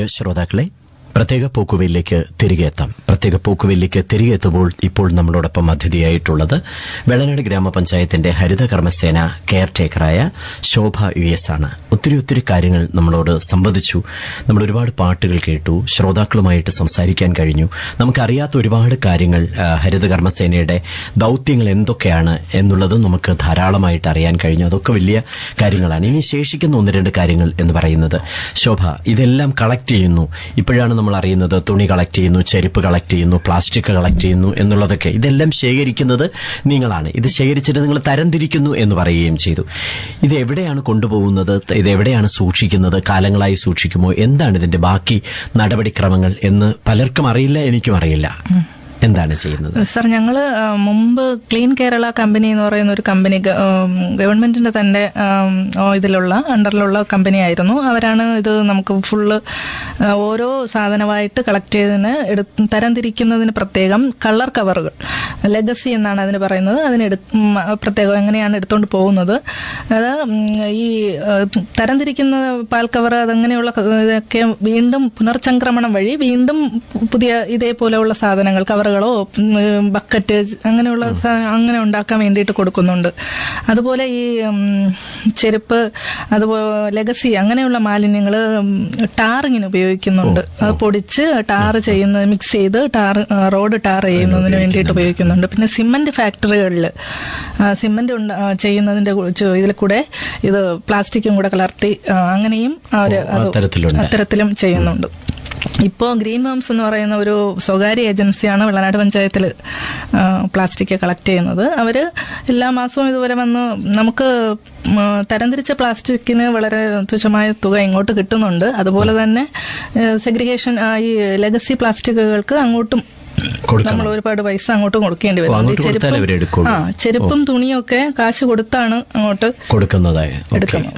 പ്രിയ ശ്രോതാക്കളെ പ്രത്യേക പോക്കുവയിലേക്ക് തിരികെ എത്താം പ്രത്യേക പോക്കുവയിലേക്ക് തിരികെ എത്തുമ്പോൾ ഇപ്പോൾ നമ്മളോടൊപ്പം അതിഥിയായിട്ടുള്ളത് വെള്ളനാട് ഗ്രാമപഞ്ചായത്തിന്റെ ഹരിത കർമ്മസേന കെയർ ടേക്കറായ ശോഭ യു എസ് ആണ് ഒത്തിരി ഒത്തിരി കാര്യങ്ങൾ നമ്മളോട് സംവദിച്ചു നമ്മൾ ഒരുപാട് പാട്ടുകൾ കേട്ടു ശ്രോതാക്കളുമായിട്ട് സംസാരിക്കാൻ കഴിഞ്ഞു നമുക്കറിയാത്ത ഒരുപാട് കാര്യങ്ങൾ ആ, ഹരിത കർമ്മസേനയുടെ ദൗത്യങ്ങൾ എന്തൊക്കെയാണ് എന്നുള്ളത് നമുക്ക് ധാരാളമായിട്ട് അറിയാൻ കഴിഞ്ഞു അതൊക്കെ വലിയ കാര്യങ്ങളാണ് ഇനി ശേഷിക്കുന്ന ഒന്ന് രണ്ട് കാര്യങ്ങൾ എന്ന് പറയുന്നത് ശോഭ ഇതെല്ലാം കളക്ട് ചെയ്യുന്നു ഇപ്പോഴാണ് നമ്മൾ അറിയുന്നത് തുണി കളക്ട് ചെയ്യുന്നു ചെരുപ്പ് കളക്ട് ചെയ്യുന്നു പ്ലാസ്റ്റിക് കളക്ട് ചെയ്യുന്നു എന്നുള്ളതൊക്കെ ഇതെല്ലാം ശേഖരിക്കുന്നത് നിങ്ങളാണ് ഇത് ശേഖരിച്ചിട്ട് നിങ്ങൾ തരംതിരിക്കുന്നു എന്ന് പറയുകയും ചെയ്തു ഇത് എവിടെയാണ് കൊണ്ടുപോകുന്നത് ഇത് എവിടെയാണ് സൂക്ഷിക്കുന്നത് കാലങ്ങളായി സൂക്ഷിക്കുമോ എന്താണ് ഇതിന്റെ ബാക്കി നടപടിക്രമങ്ങൾ എന്ന് പലർക്കും അറിയില്ല എനിക്കും അറിയില്ല എന്താണ് ചെയ്യുന്നത് സർ ഞങ്ങൾ മുമ്പ് ക്ലീൻ കേരള കമ്പനി എന്ന് പറയുന്ന ഒരു കമ്പനി ഗ- ഉം, ഗവൺമെന്റിന്റെ തന്നെ ഉം, ഓ, ഇതിലുള്ള അണ്ടറിലുള്ള കമ്പനി ആയിരുന്നു അവരാണ് ഇത് നമുക്ക് ഫുള്ള് ആ, ഓരോ സാധനമായിട്ട് കളക്ട് ചെയ്തതിന് എടു- തരംതിരിക്കുന്നതിന് പ്രത്യേകം കളർ കവറുകൾ ലെഗസി എന്നാണ് അതിന് പറയുന്നത് അതിന് എടു- ഉം, പ്രത്യേകം എങ്ങനെയാണ് എടുത്തുകൊണ്ട് പോകുന്നത് അത് ഉം, ഈ ആ, തരംതിരിക്കുന്ന പാൽ കവർ അതങ്ങനെയുള്ള ക- ഇതൊക്കെ വീണ്ടും പുനർചംക്രമണം വഴി വീണ്ടും പുതിയ ഇതേപോലെയുള്ള സാധനങ്ങൾ കവറുകളോ ഉം, ബക്കറ്റ് അങ്ങനെയുള്ള സാ- അങ്ങനെ ഉണ്ടാക്കാൻ വേണ്ടിയിട്ട് കൊടുക്കുന്നുണ്ട് അതുപോലെ ഈ ഉം, ചെരുപ്പ് അതുപോലെ ലെഗസി അങ്ങനെയുള്ള മാലിന്യങ്ങൾ ടാറിങ്ങിന് ഉപയോഗിക്കുന്നുണ്ട് അത് പൊടിച്ച് ടാർ ചെയ്യുന്നത് മിക്സ് ചെയ്ത് ടാർ റോഡ് ടാർ ചെയ്യുന്നതിന് വേണ്ടിയിട്ട് ഉപയോഗിക്കുന്നുണ്ട് പിന്നെ സിമന്റ് ഫാക്ടറികളിൽ സിമന്റ് ഉണ്ട- ആ, ചെയ്യുന്നതിന്റെ കു- ചു- ഇതിൽ കൂടെ ഇത് പ്ലാസ്റ്റിക്കും കൂടെ കലർത്തി ആ, അങ്ങനെയും അവർ ഓ, അത്തരത്തിലുണ്ട്. അത്തരത്തിലും ചെയ്യുന്നുണ്ട് ഇപ്പോൾ ഗ്രീൻ വേംസ് എന്ന് പറയുന്ന ഒരു സ്വകാര്യ ഏജൻസിയാണ് വെള്ളനാട് പഞ്ചായത്തിൽ പ്ലാസ്റ്റിക് കളക്ട് ചെയ്യുന്നത് അവർ എല്ലാ മാസവും ഇതുവരെ വന്ന് നമുക്ക് ഉം, തരംതിരിച്ച പ്ലാസ്റ്റിക്കിന് വളരെ തുച്ഛമായ തുക ഇങ്ങോട്ട് കിട്ടുന്നുണ്ട് അതുപോലെ തന്നെ സെഗ്രിഗേഷൻ ഈ ലെഗസി പ്ലാസ്റ്റിക്കുകൾക്ക് അങ്ങോട്ടും കൊടുക്കണം. നമ്മൾ ഒരുപാട് പൈസ അങ്ങോട്ട് കൊടുക്കേണ്ടി ഓ, വരും അങ്ങോട്ട് കൊടുത്താലേ അവര് എടുക്കുള്ളൂ. ആ ചെരുപ്പും തുണിയും ഒക്കെ കാശ് കൊടുത്താണ് അങ്ങോട്ട് കൊടുക്കുന്നതായ ഓക്കെ എടുക്കണം.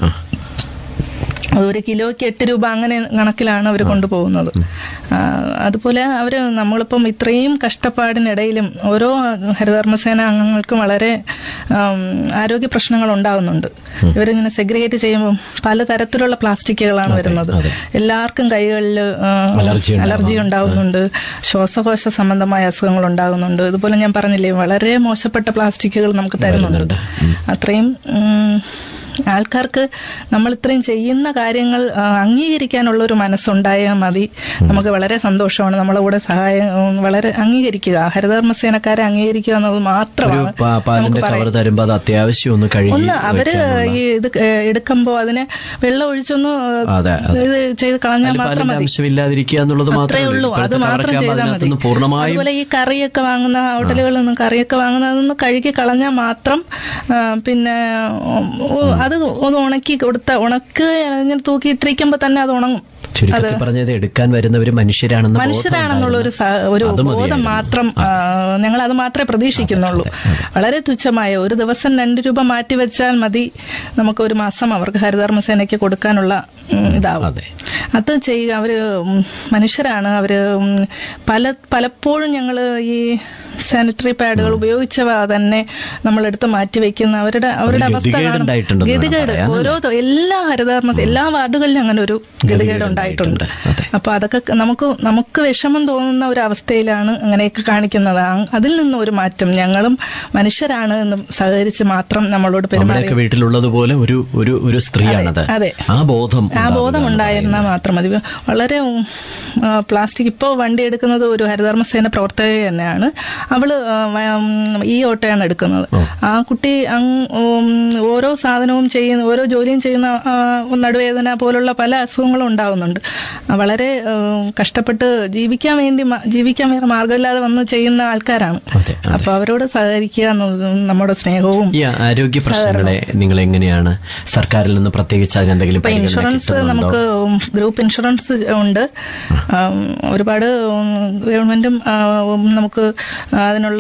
അത് ഒരു കിലോയ്ക്ക് എട്ട് രൂപ അങ്ങനെ കണക്കിലാണ് അവർ കൊണ്ടുപോകുന്നത് ആ, അതുപോലെ അവർ നമ്മളിപ്പം ഇത്രയും കഷ്ടപ്പാടിനിടയിലും ഓരോ ഹരിതകർമ്മസേന അംഗങ്ങൾക്കും വളരെ ആം, ആരോഗ്യ പ്രശ്നങ്ങൾ ഉണ്ടാവുന്നുണ്ട് ഇവരിങ്ങനെ സെഗ്രിഗേറ്റ് ചെയ്യുമ്പോൾ പലതരത്തിലുള്ള പ്ലാസ്റ്റിക്കുകളാണ് വരുന്നത് അതെ. എല്ലാവർക്കും കൈകളിൽ അലർജി ഉണ്ടാവാം. അലർജി ഉണ്ടാവുന്നുണ്ട് ശ്വാസകോശ സംബന്ധമായ അസുഖങ്ങൾ ഉണ്ടാകുന്നുണ്ട് ഇതുപോലെ ഞാൻ പറഞ്ഞില്ലേ വളരെ മോശപ്പെട്ട പ്ലാസ്റ്റിക്കുകൾ നമുക്ക് തരുന്നുണ്ട് അത്രയും ഉം, ആൾക്കാർക്ക് നമ്മൾ ഇത്രയും ചെയ്യുന്ന കാര്യങ്ങൾ ആ, അംഗീകരിക്കാനുള്ള ഒരു മനസ്സുണ്ടായാൽ മതി നമുക്ക് വളരെ സന്തോഷമാണ് നമ്മളെ കൂടെ സഹായം ഉം, വളരെ അംഗീകരിക്കുക ഹരിതകർമ്മസേനക്കാരെ അംഗീകരിക്കുക എന്നത് ഒരു മാത്രമാണ് പാ- പാലിന്റെ നമുക്ക് കവർ പറയാം തരുമ്പോ അത് അത്യാവശ്യം ഒന്ന് കഴുകി ഒന്ന് അവര് വെക്കാനുള്ള- ഈ ഇത് എടുക്കുമ്പോ അതിനെ വെള്ളം ഒഴിച്ചൊന്ന് അതെ, അതെ. ഇത് ചെയ്ത് കളഞ്ഞാൽ അതിൽ മാത്രം പാലിന്റെ മതി അംശമില്ലാതിരിക്കുക എന്നുള്ളത് അത്രേ മാത്രമേ ഉള്ളൂ അത് മാത്രം ചെയ്താൽ മതി പൂർണ്ണമായും അതുപോലെ ഈ കറിയൊക്കെ വാങ്ങുന്ന ഹോട്ടലുകളിൽ നിന്ന് കറിയൊക്കെ വാങ്ങുന്നതൊന്ന് കഴുകി കളഞ്ഞാൽ മാത്രം ആ, പിന്നെ ഉം, ഓ, അത് ഒന്ന് ഉണക്കി കൊടുത്ത ഉണക്ക് ഇങ്ങനെ തൂക്കിയിട്ടിരിക്കുമ്പോ തന്നെ അത് ഉണങ്ങും ചുരുക്കത്തിൽ പറഞ്ഞത് എടുക്കാൻ വരുന്നവര് മനുഷ്യരാണെന്ന് മനുഷ്യരാണെന്നുള്ള ഒരു സ- ഒരു അത് മതിയായിരുന്നു. ബോധം മാത്രം ഞങ്ങൾ അത് മാത്രമേ പ്രതീക്ഷിക്കുന്നുള്ളൂ വളരെ തുച്ഛമായ ഒരു ദിവസം രണ്ട് രൂപ മാറ്റി വെച്ചാൽ മതി നമുക്ക് ഒരു മാസം അവർക്ക് ഹരിതകർമ്മസേനയ്ക്ക് കൊടുക്കാനുള്ള ഉം, ഇതാവും അതെ. അത് ചെയ്യുക അവര് ഉം, മനുഷ്യരാണ് അവര് ഉം, പല പലപ്പോഴും ഞങ്ങൾ ഈ സാനിറ്ററി പാഡുകൾ ഉപയോഗിച്ചവ തന്നെ നമ്മൾ എടുത്ത് മാറ്റി വെക്കുന്ന അവരുടെ അവരുടെ അവസ്ഥ ഗതികേട് കാണും. ഉണ്ടായിട്ടുണ്ടെന്ന് വേണം ഗതികേട് പറയാൻ, ഓരോ ത- എല്ലാ ഹരിതകർമ്മ എല്ലാ വാർഡുകളിലും അങ്ങനെ ഒരു ഗതികേട് ഉണ്ടായിട്ടുണ്ട് അതെ. അപ്പൊ അതൊക്കെ ക- നമുക്ക് നമുക്ക് വിഷമം തോന്നുന്ന ഒരു അവസ്ഥയിലാണ് അങ്ങനെയൊക്കെ കാണിക്കുന്നത് ആ- അതിൽ നിന്ന് ഒരു മാറ്റം ഞങ്ങളും മനുഷ്യരാണ് എന്ന് സഹകരിച്ച് മാത്രം നമ്മളോട് പെരുമാറി നമ്മുടെയൊക്കെ വീട്ടിലുള്ളതുപോലെ ഒരു ഒരു ഒരു സ്ത്രീയാണത് അതെ. ആ ബോധം ആ ഉണ്ടാവുക ബോധം എന്ന് ഉണ്ടായിരുന്നാൽ മാത്രം മതി വളരെ ഉം, ആ, പ്ലാസ്റ്റിക് ഇപ്പോൾ വണ്ടി എടുക്കുന്നത് ഒരു ഹരിതകർമ്മസേന പ്രവർത്തക തന്നെയാണ് അവള് ആ, വ- ഉം, ഈ ഓട്ടോയാണ് എടുക്കുന്നത് ആ കുട്ടി അങ്- ഉം, ഓരോ സാധനവും ചെയ്യുന്ന ഓരോ ജോലിയും ചെയ്യുന്ന ആ, നടുവേദന പോലുള്ള പല അസുഖങ്ങളും ഉണ്ടാവുന്നുണ്ട് ആ, വളരെ ഉം, കഷ്ടപ്പെട്ട് ജീവിക്കാൻ വേണ്ടി മ- ജീവിക്കാൻ വേറെ മാർഗമില്ലാതെ വന്ന് ചെയ്യുന്ന ആൾക്കാരാണ് അതെ, അതെ. അപ്പൊ അവരോട് സഹകരിക്കുക എന്നതും നമ്മുടെ സ്നേഹവും ഈ ആരോഗ്യ പ്രശ്നങ്ങളെ നിങ്ങൾ എങ്ങനെയാണ് സർക്കാരിൽ നിന്ന് പ്രത്യേകിച്ച് അതിനെന്തെങ്കിലും ഇപ്പൊ പരിഗണന ഇൻഷുറൻസ് കിട്ടുന്നുണ്ടോ? നമുക്ക് ഗ്രൂപ്പ് ഇൻഷുറൻസ് ഉണ്ട് ആം, ഒരുപാട് ഉം, ഗവൺമെന്റും ആ, ഉം, നമുക്ക് അതിനുള്ള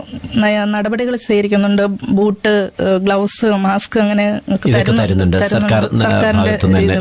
നയ- നടപടികൾ സ്വീകരിക്കുന്നുണ്ട് ബൂട്ട് ഗ്ലൗസ് മാസ്ക് അങ്ങനെ ഒക്കെ ഇതൊക്കെ തരുന്നുണ്ട്. സർക്കാർ, ആ, സർക്കാരിന്റെ ഭാഗത്തുനിന്ന് തന്നെ